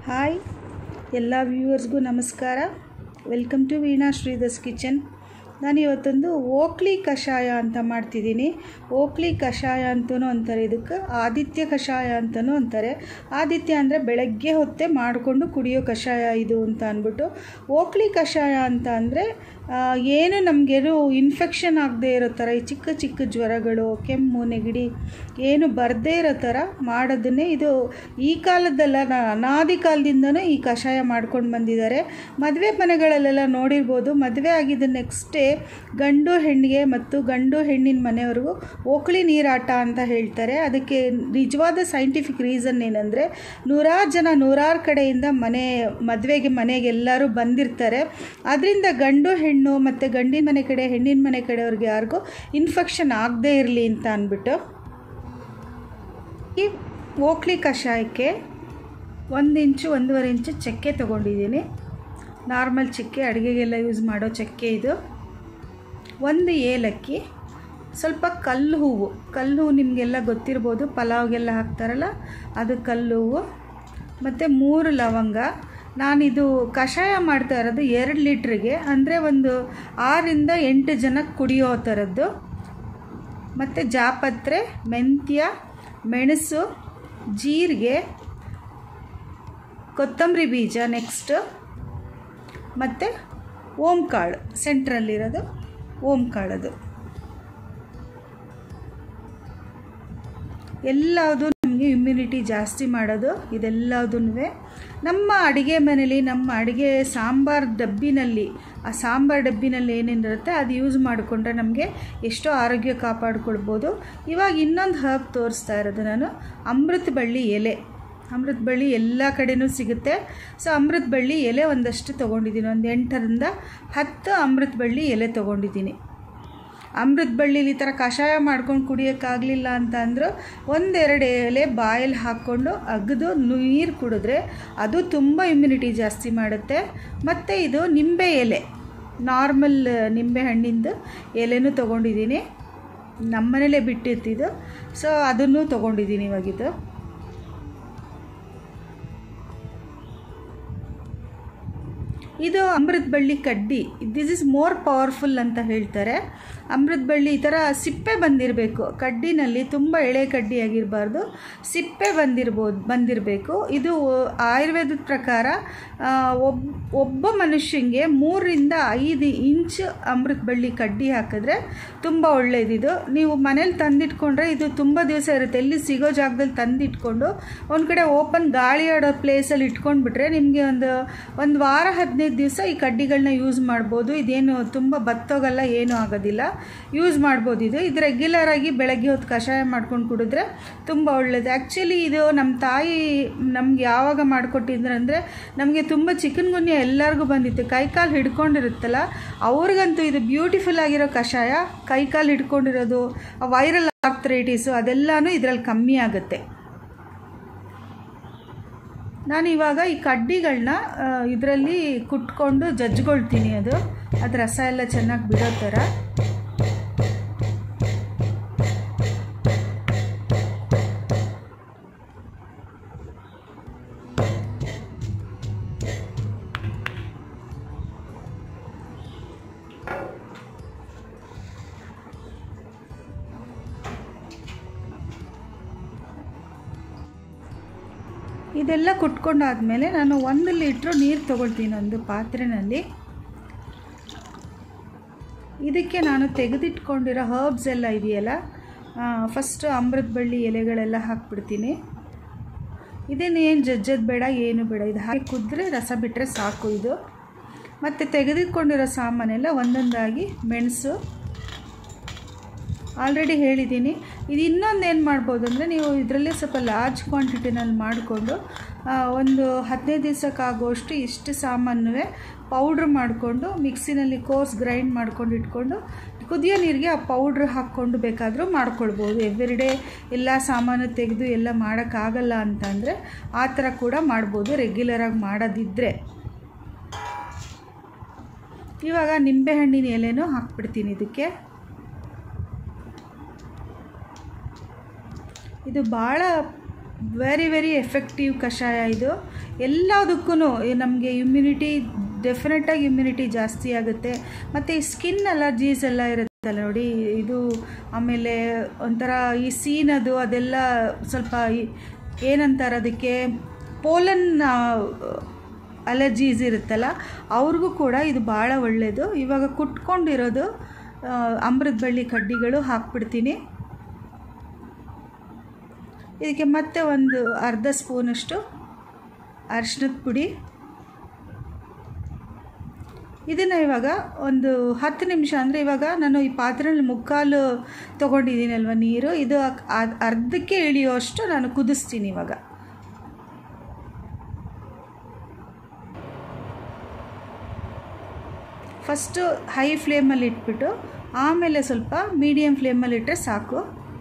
hi ಎಲ್ಲ ವ್ಯೂವರ್ಸ್ಗೂ ನಮಸ್ಕಾರ welcome to Veena Shridhar's kitchen ನಾನು ಇವತ್ತೊಂದು ಓಕ್ಲಿ ಕಷಾಯ ಅಂತ ಮಾಡ್ತಿದ್ದೀನಿ ಓಕ್ಲಿ ಕಷಾಯ ಅಂತಲೂ ಅಂತಾರೆ ಇದಕ್ಕೆ ಆದಿತ್ಯ ಕಷಾಯ ಅಂತಲೂ ಅಂತಾರೆ ಆದಿತ್ಯ ಅಂದರೆ ಬೆಳಗ್ಗೆ ಹೊತ್ತೆ ಮಾಡಿಕೊಂಡು ಕುಡಿಯೋ ಕಷಾಯ ಇದು ಅಂತ ಅಂದ್ಬಿಟ್ಟು ಓಕ್ಲಿ ಕಷಾಯ ಅಂತ ಅಂದರೆ ಏನು ನಮಗೇನು ಇನ್ಫೆಕ್ಷನ್ ಆಗದೆ ಇರೋ ಥರ ಈ ಚಿಕ್ಕ ಚಿಕ್ಕ ಜ್ವರಗಳು ಕೆಮ್ಮು ನೆಗಡಿ ಏನು ಬರದೇ ಇರೋ ಥರ ಮಾಡೋದನ್ನೇ ಇದು ಈ ಕಾಲದ್ದಲ್ಲ ನಾ- ಅನಾದಿ ಕಾಲದಿಂದನೂ ಈ ಕಷಾಯ ಮಾಡ್ಕೊಂಡು ಬಂದಿದ್ದಾರೆ ಮದುವೆ ಮನೆಗಳಲ್ಲೆಲ್ಲ ನೋಡಿರ್ಬೋದು ಮದುವೆ ಆಗಿದ್ದ ನೆಕ್ಸ್ಟ್ ಡೇ ಗಂಡು ಹೆಣ್ಣಿಗೆ ಮತ್ತು ಗಂಡು ಹೆಣ್ಣಿನ ಮನೆಯವ್ರಿಗೂ ಓಕಳಿ ನೀರಾಟ ಅಂತ ಹೇಳ್ತಾರೆ ಅದಕ್ಕೆ ನಿಜವಾದ ಸೈಂಟಿಫಿಕ್ ರೀಸನ್ ಏನಂದರೆ ನೂರಾರು ಜನ ನೂರಾರು ಕಡೆಯಿಂದ ಮನೆ ಮದುವೆಗೆ ಮನೆಗೆ ಎಲ್ಲರೂ ಬಂದಿರ್ತಾರೆ ಅದರಿಂದ ಗಂಡು ಹೆಣ್ಣು ಮತ್ತು ಗಂಡಿನ ಮನೆ ಕಡೆ ಹೆಣ್ಣಿನ ಮನೆ ಕಡೆಯವ್ರಿಗೆ ಯಾರಿಗೂ ಇನ್ಫೆಕ್ಷನ್ ಆಗದೇ ಇರಲಿ ಅಂತ ಅಂದ್ಬಿಟ್ಟು ಈ ಓಕ್ಲಿ ಕಷಾಯಕ್ಕೆ ಒಂದು ಇಂಚು ಒಂದೂವರೆ ಇಂಚು ಚಕ್ಕೆ ತೊಗೊಂಡಿದ್ದೀನಿ ನಾರ್ಮಲ್ ಚಕ್ಕೆ ಅಡುಗೆಗೆಲ್ಲ ಯೂಸ್ ಮಾಡೋ ಚಕ್ಕೆ ಇದು ಒಂದು ಏಲಕ್ಕಿ ಸ್ವಲ್ಪ ಕಲ್ಲು ಹೂವು ಕಲ್ಲು ಹೂವು ನಿಮಗೆಲ್ಲ ಗೊತ್ತಿರ್ಬೋದು ಪಲಾವ್ಗೆಲ್ಲ ಹಾಕ್ತಾರಲ್ಲ ಅದು ಕಲ್ಲು ಹೂವು ಮತ್ತು ಮೂರು ಲವಂಗ ನಾನಿದು ಕಷಾಯ ಮಾಡ್ತಾ ಇರೋದು ಎರಡು ಲೀಟ್ರಿಗೆ ಅಂದರೆ ಒಂದು ಆರಿಂದ ಎಂಟು ಜನಕ್ಕೆ ಕುಡಿಯೋ ಥರದ್ದು ಮತ್ತು ಜಾಪತ್ರೆ ಮೆಂತ್ಯ ಮೆಣಸು ಜೀರಿಗೆ ಕೊತ್ತಂಬರಿ ಬೀಜ ನೆಕ್ಸ್ಟ್ ಮತ್ತು ಓಂ ಕಾಳು ಸೆಂಟ್ರಲ್ಲಿರೋದು ಓಂ ಕಾಳದು ಎಲ್ಲವುದು ನಮಗೆ ಇಮ್ಯುನಿಟಿ ಜಾಸ್ತಿ ಮಾಡೋದು ಇದೆಲ್ಲದೂ ನಮ್ಮ ಅಡುಗೆ ಮನೇಲಿ ನಮ್ಮ ಅಡುಗೆ ಸಾಂಬಾರು ಡಬ್ಬಿನಲ್ಲಿ ಆ ಸಾಂಬಾರು ಡಬ್ಬಿನಲ್ಲಿ ಏನೇನಿರುತ್ತೆ ಅದು ಯೂಸ್ ಮಾಡಿಕೊಂಡ್ರೆ ನಮಗೆ ಎಷ್ಟೋ ಆರೋಗ್ಯ ಕಾಪಾಡ್ಕೊಳ್ಬೋದು ಇವಾಗ ಇನ್ನೊಂದು ಹರ್ಬ್ ತೋರಿಸ್ತಾ ಇರೋದು ನಾನು ಅಮೃತ ಬಳ್ಳಿ ಎಲೆ ಅಮೃತ ಬಳ್ಳಿ ಎಲ್ಲ ಕಡೆನೂ ಸಿಗುತ್ತೆ ಸೊ ಅಮೃತ ಬಳ್ಳಿ ಎಲೆ ಒಂದಷ್ಟು ತೊಗೊಂಡಿದ್ದೀನಿ ಒಂದು ಎಂಟರಿಂದ ಹತ್ತು ಅಮೃತ ಬಳ್ಳಿ ಎಲೆ ತೊಗೊಂಡಿದ್ದೀನಿ ಅಮೃತ ಬಳ್ಳಿಲಿ ಈ ಥರ ಕಷಾಯ ಮಾಡ್ಕೊಂಡು ಕುಡಿಯೋಕ್ಕಾಗಲಿಲ್ಲ ಅಂತ ಅಂದರೂ ಒಂದೆರಡು ಎಲೆ ಬಾಯಲ್ಲಿ ಹಾಕ್ಕೊಂಡು ಅಗದು ನೀರು ಕುಡಿದ್ರೆ ಅದು ತುಂಬ ಇಮ್ಯುನಿಟಿ ಜಾಸ್ತಿ ಮಾಡುತ್ತೆ ಮತ್ತು ಇದು ನಿಂಬೆ ಎಲೆ ನಾರ್ಮಲ್ ನಿಂಬೆ ಹಣ್ಣಿಂದು ಎಲೆನೂ ತೊಗೊಂಡಿದ್ದೀನಿ ನಮ್ಮನೇಲೇ ಬಿಟ್ಟಿರ್ತಿದ್ದು ಸೊ ಅದನ್ನು ತೊಗೊಂಡಿದ್ದೀನಿ ಇವಾಗಿದ್ದು ಇದು ಅಮೃತ ಬಳ್ಳಿ ಕಡ್ಡಿ ದಿಸ್ ಇಸ್ ಮೋರ್ ಪವರ್ಫುಲ್ ಅಂತ ಹೇಳ್ತಾರೆ ಅಮೃತ ಬಳ್ಳಿ ಈ ಥರ ಸಿಪ್ಪೆ ಬಂದಿರಬೇಕು ಕಡ್ಡಿನಲ್ಲಿ ತುಂಬ ಎಳೆ ಕಡ್ಡಿ ಆಗಿರಬಾರ್ದು ಸಿಪ್ಪೆ ಬಂದಿರ್ಬೋದು ಬಂದಿರಬೇಕು ಇದು ಆಯುರ್ವೇದದ ಪ್ರಕಾರ ಒಬ್ಬ ಒಬ್ಬ ಮನುಷ್ಯಂಗೆ ಮೂರರಿಂದ ಐದು ಇಂಚ್ ಅಮೃತ ಬಳ್ಳಿ ಕಡ್ಡಿ ಹಾಕಿದ್ರೆ ತುಂಬ ಒಳ್ಳೆಯದಿದು ನೀವು ಮನೇಲಿ ತಂದಿಟ್ಕೊಂಡ್ರೆ ಇದು ತುಂಬ ದಿವಸ ಇರುತ್ತೆ ಎಲ್ಲಿ ಸಿಗೋ ಜಾಗದಲ್ಲಿ ತಂದಿಟ್ಕೊಂಡು ಒಂದು ಕಡೆ ಓಪನ್ ಗಾಳಿ ಆಡೋ ಪ್ಲೇಸಲ್ಲಿ ಇಟ್ಕೊಂಡ್ಬಿಟ್ರೆ ನಿಮಗೆ ಒಂದು ಒಂದು ವಾರ ಹದಿನೈದು ದಿವಸ ಈ ಕಡ್ಡಿಗಳನ್ನ ಯೂಸ್ ಮಾಡ್ಬೋದು ಇದೇನು ತುಂಬ ಬತ್ತೋಗಲ್ಲ ಏನೂ ಆಗೋದಿಲ್ಲ ಯೂಸ್ ಮಾಡ್ಬೋದು ಇದು ಇದು ರೆಗ್ಯುಲರಾಗಿ ಬೆಳಗ್ಗೆ ಹೊತ್ತು ಕಷಾಯ ಮಾಡ್ಕೊಂಡು ಕುಡಿದ್ರೆ ತುಂಬ ಒಳ್ಳೆಯದು ಆ್ಯಕ್ಚುಲಿ ಇದು ನಮ್ಮ ತಾಯಿ ನಮ್ಗೆ ಯಾವಾಗ ಮಾಡಿಕೊಟ್ಟಿದ್ರು ಅಂದರೆ ನಮಗೆ ತುಂಬ ಚಿಕನ್ ಗುನ್ಯ ಎಲ್ಲರಿಗೂ ಬಂದಿತ್ತು ಕೈಕಾಲು ಹಿಡ್ಕೊಂಡಿರುತ್ತಲ್ಲ ಅವ್ರಿಗಂತೂ ಇದು ಬ್ಯೂಟಿಫುಲ್ ಆಗಿರೋ ಕಷಾಯ ಕೈಕಾಲು ಹಿಡ್ಕೊಂಡಿರೋದು ವೈರಲ್ ಆರ್ಥರೈಟಿಸು ಅದೆಲ್ಲನೂ ಇದರಲ್ಲಿ ಕಮ್ಮಿ ಆಗುತ್ತೆ ನಾನು ಇವಾಗ ಈ ಕಡ್ಡಿಗಳನ್ನ ಇದರಲ್ಲಿ ಕುಟ್ಕೊಂಡು ಜಜ್ಕೊಳ್ತೀನಿ ಅದು ಅದು ರಸ ಎಲ್ಲ ಚೆನ್ನಾಗಿ ಬಿಡೋ ಥರ ಇದೆಲ್ಲ ಕುಟ್ಕೊಂಡಾದಮೇಲೆ ನಾನು ಒಂದು ಲೀಟ್ರು ನೀರು ತೊಗೊಳ್ತೀನಿ ಒಂದು ಪಾತ್ರೆಯಲ್ಲಿ ಇದಕ್ಕೆ ನಾನು ತೆಗೆದಿಟ್ಕೊಂಡಿರೋ ಹರ್ಬ್ಸ್ ಎಲ್ಲ ಇದೆಯಲ್ಲ ಫಸ್ಟು ಅಮೃತ ಬಳ್ಳಿ ಎಲೆಗಳೆಲ್ಲ ಹಾಕ್ಬಿಡ್ತೀನಿ ಇದೇನು ಏನು ಜಜ್ಜೋದು ಬೇಡ ಏನು ಬೇಡ ಇದು ಹಾಕಿ ಕುದ್ರೆ ರಸ ಬಿಟ್ಟರೆ ಸಾಕು ಇದು ಮತ್ತು ತೆಗೆದಿಟ್ಕೊಂಡಿರೋ ಸಾಮಾನೆಲ್ಲ ಒಂದೊಂದಾಗಿ ಮೆಣಸು ಆಲ್ರೆಡಿ ಹೇಳಿದ್ದೀನಿ ಇದು ಇನ್ನೊಂದು ಏನು ಮಾಡ್ಬೋದು ಅಂದರೆ ನೀವು ಇದರಲ್ಲೇ ಸ್ವಲ್ಪ ಲಾರ್ಜ್ ಕ್ವಾಂಟಿಟಿನಲ್ಲಿ ಮಾಡಿಕೊಂಡು ಒಂದು ಹದಿನೈದು ದಿವಸಕ್ಕಾಗುವಷ್ಟು ಇಷ್ಟು ಸಾಮಾನುವೆ ಪೌಡ್ರ್ ಮಾಡಿಕೊಂಡು ಮಿಕ್ಸಿನಲ್ಲಿ ಕೋರ್ಸ್ ಗ್ರೈಂಡ್ ಮಾಡ್ಕೊಂಡು ಇಟ್ಕೊಂಡು ಕುದಿಯೋ ನೀರಿಗೆ ಆ ಪೌಡ್ರ್ ಹಾಕ್ಕೊಂಡು ಬೇಕಾದರೂ ಮಾಡ್ಕೊಳ್ಬೋದು ಎವ್ರಿ ಡೇ ಎಲ್ಲ ಸಾಮಾನು ತೆಗೆದು ಎಲ್ಲ ಮಾಡೋಕ್ಕಾಗಲ್ಲ ಅಂತಂದರೆ ಆ ಥರ ಕೂಡ ಮಾಡ್ಬೋದು ರೆಗ್ಯುಲರಾಗಿ ಮಾಡೋದಿದ್ದರೆ ಇವಾಗ ನಿಂಬೆಹಣ್ಣಿನ ಎಲೆನೂ ಹಾಕ್ಬಿಡ್ತೀನಿ ಇದಕ್ಕೆ ಇದು ಭಾಳ ವೆರಿ ವೆರಿ ಎಫೆಕ್ಟಿವ್ ಕಷಾಯ ಇದು ಎಲ್ಲದಕ್ಕೂ ನಮಗೆ ಇಮ್ಯುನಿಟಿ ಡೆಫಿನೆಟಾಗಿ ಇಮ್ಯುನಿಟಿ ಜಾಸ್ತಿ ಆಗುತ್ತೆ ಮತ್ತು ಈ ಸ್ಕಿನ್ ಅಲರ್ಜೀಸ್ ಎಲ್ಲ ಇರುತ್ತಲ್ಲ ನೋಡಿ ಇದು ಆಮೇಲೆ ಒಂಥರ ಈ ಸೀನದು ಅದೆಲ್ಲ ಸ್ವಲ್ಪ ಈ- ಏನಂತಾರೆ ಅದಕ್ಕೆ ಪೋಲನ್ ಅಲರ್ಜೀಸ್ ಇರುತ್ತಲ್ಲ ಅವ್ರಿಗೂ ಕೂಡ ಇದು ಭಾಳ ಒಳ್ಳೆಯದು ಇವಾಗ ಕುಟ್ಕೊಂಡಿರೋದು ಆ, ಅಮೃತ ಬಳ್ಳಿ ಕಡ್ಡಿಗಳು ಹಾಕ್ಬಿಡ್ತೀನಿ ಇದಕ್ಕೆ ಮತ್ತೆ ಒಂದು ಅರ್ಧ ಸ್ಪೂನಷ್ಟು ಅರಿಶಿನದ ಪುಡಿ ಇದನ್ನು ಇವಾಗ ಒಂದು ಹತ್ತು ನಿಮಿಷ ಅಂದರೆ ಇವಾಗ ನಾನು ಈ ಪಾತ್ರೆಯಲ್ಲಿ ಮುಕ್ಕಾಲು ತೊಗೊಂಡಿದ್ದೀನಲ್ವ ನೀರು ಇದು ಅಕ್- ಅದ್- ಅರ್ಧಕ್ಕೆ ಇಳಿಯುವಷ್ಟು ನಾನು ಕುದಿಸ್ತೀನಿ ಇವಾಗ ಫಸ್ಟು ಹೈ ಫ್ಲೇಮಲ್ಲಿ ಇಟ್ಬಿಟ್ಟು ಆಮೇಲೆ ಸ್ವಲ್ಪ ಮೀಡಿಯಮ್ ಫ್ಲೇಮಲ್ಲಿ ಇಟ್ಟರೆ ಸಾಕು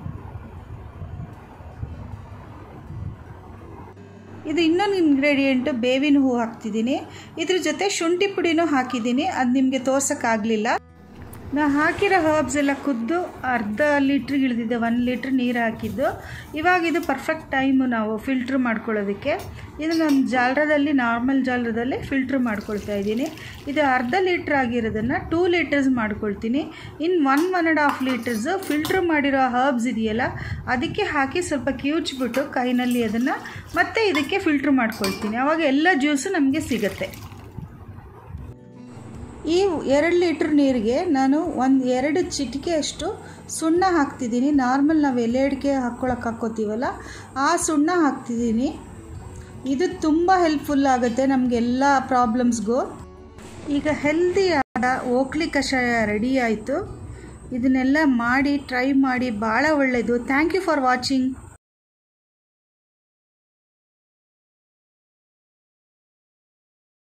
ಇದು ಇನ್ನೊಂದು ಇಂಗ್ರೀಡಿಯೆಂಟು ಬೇವಿನ ಹೂ ಹಾಕ್ತಿದ್ದೀನಿ ಇದ್ರ ಜೊತೆ ಶುಂಠಿ ಪುಡಿನೂ ಹಾಕಿದ್ದೀನಿ ಅದು ನಿಮಗೆ ತೋರ್ಸೋಕ್ಕಾಗಲಿಲ್ಲ ನಾ ಹಾಕಿರೋ ಹರ್ಬ್ಸ್ ಎಲ್ಲ ಕುದ್ದು ಅರ್ಧ ಲೀಟ್ರಿಗೆ ಇಳಿದಿದೆ ಒಂದು ಲೀಟ್ರ್ ನೀರು ಹಾಕಿದ್ದು ಇವಾಗ ಇದು ಪರ್ಫೆಕ್ಟ್ ಟೈಮು ನಾವು ಫಿಲ್ಟ್ರ್ ಮಾಡ್ಕೊಳ್ಳೋದಕ್ಕೆ ಇದು ನಾನು ಜಾಲರದಲ್ಲಿ ನಾರ್ಮಲ್ ಜಾಲರದಲ್ಲಿ ಫಿಲ್ಟ್ರ್ ಮಾಡ್ಕೊಳ್ತಾ ಇದ್ದೀನಿ ಇದು ಅರ್ಧ ಲೀಟ್ರ್ ಆಗಿರೋದನ್ನು ಟೂ ಲೀಟರ್ಸ್ ಮಾಡ್ಕೊಳ್ತೀನಿ ಇನ್ನು one one and half litres filter ಮಾಡಿರೋ ಹರ್ಬ್ಸ್ ಇದೆಯಲ್ಲ ಅದಕ್ಕೆ ಹಾಕಿ ಸ್ವಲ್ಪ ಕಿವುಚ್ಬಿಟ್ಟು ಕೈನಲ್ಲಿ ಅದನ್ನು ಮತ್ತೆ ಇದಕ್ಕೆ ಫಿಲ್ಟ್ರ್ ಮಾಡ್ಕೊಳ್ತೀನಿ ಆವಾಗ ಎಲ್ಲ ಜ್ಯೂಸು ನಮಗೆ ಸಿಗುತ್ತೆ ಈ ಎರಡು ಲೀಟ್ರ್ ನೀರಿಗೆ ನಾನು ಒಂದು ಎರಡು ಚಿಟಿಕೆಯಷ್ಟು ಸುಣ್ಣ ಹಾಕ್ತಿದ್ದೀನಿ ನಾರ್ಮಲ್ ನಾವು ಎಲೆ ಅಡಿಕೆ ಹಾಕ್ಕೊಳಕ್ಕೆ ಹಾಕ್ಕೋತೀವಲ್ಲ ಆ ಸುಣ್ಣ ಹಾಕ್ತಿದ್ದೀನಿ ಇದು ತುಂಬ ಹೆಲ್ಪ್ಫುಲ್ ಆಗುತ್ತೆ ನಮಗೆಲ್ಲ ಪ್ರಾಬ್ಲಮ್ಸ್ಗೂ ಈಗ ಹೆಲ್ದಿಯಾದ ಓಕ್ಲಿ ಕಷಾಯ ರೆಡಿ ಆಯಿತು ಇದನ್ನೆಲ್ಲ ಮಾಡಿ ಟ್ರೈ ಮಾಡಿ ಭಾಳ ಒಳ್ಳೆಯದು ಥ್ಯಾಂಕ್ ಯು ಫಾರ್ ವಾಚಿಂಗ್